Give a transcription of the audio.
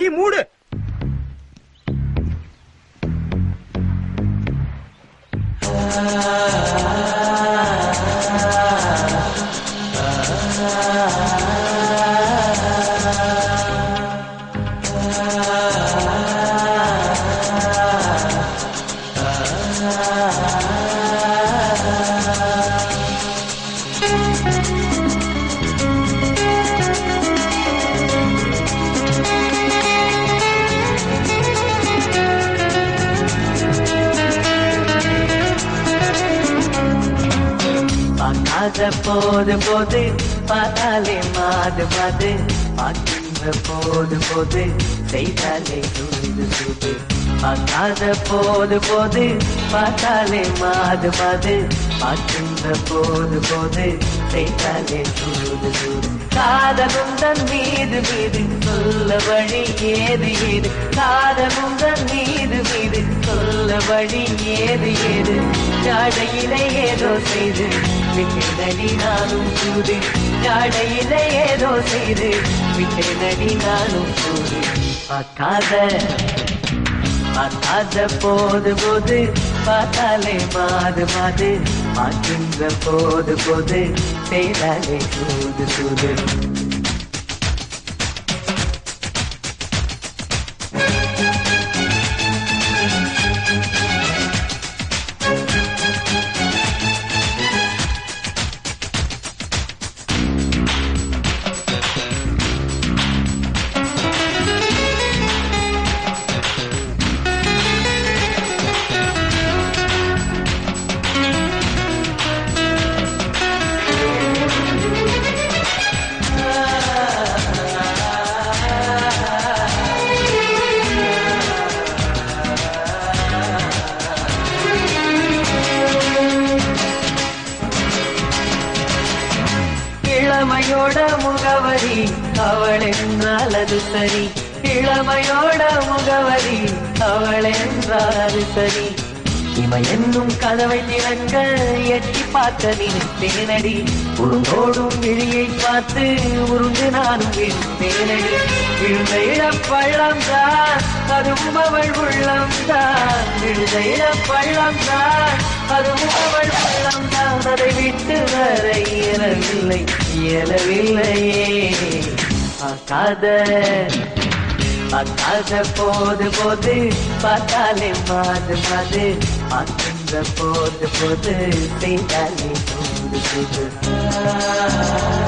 மூடு பார்க்காத போது போது பார்த்தாலே மாது மாது பார்க்கின்ற போது போது செய்தாலே சூது சூது பார்க்காத போது போது பார்த்தாலே மாது மாது பார்க்கின்ற போது போது செய்தாலே சூது சூது காதகுந்தன் மீது மீது சொல்ல வழி ஏது ஏது காதகுந்தன் மீது மீது சொல்ல வழி ஏது ஏது ஜாடையிலே ஏதோ செய்து விட்டேனடி நானும் சூது ஜாடையிலே ஏதோ செய்து விட்டேனடி நானும் சூது பார்க்காத பார்க்காத போது போது பார்த்தாலே மாது மாது பார்க்கின்ற போது போது செய்தாலே சூது சூது இளமையோட முகவரி அவள் என்றால் அது சரி இளமையோட முகவரி அவள் என்றால் அது சரி இவ என்னும் கதவை திறக்க எட்டி பார்க்க நினைத்தேனடி உருங்கோடும் விழியை பார்த்து உருண்டு நானும் விழுந்தேனடி விழுந்த இளப்பள்ளம் தான் அதுவும் அவள் உள்ளம் தான் விழுந்த இளப்பள்ளம் தான் அதுவும் அவள் உள்ளம் தான் அதை விட்டு வர இயலவில்லை இயலவில்லையே பார்க்காத பார்க்காத போது போது பார்த்தாலே மாது மாது பார்க்கின்ற போது போது செய்தாலே போது போது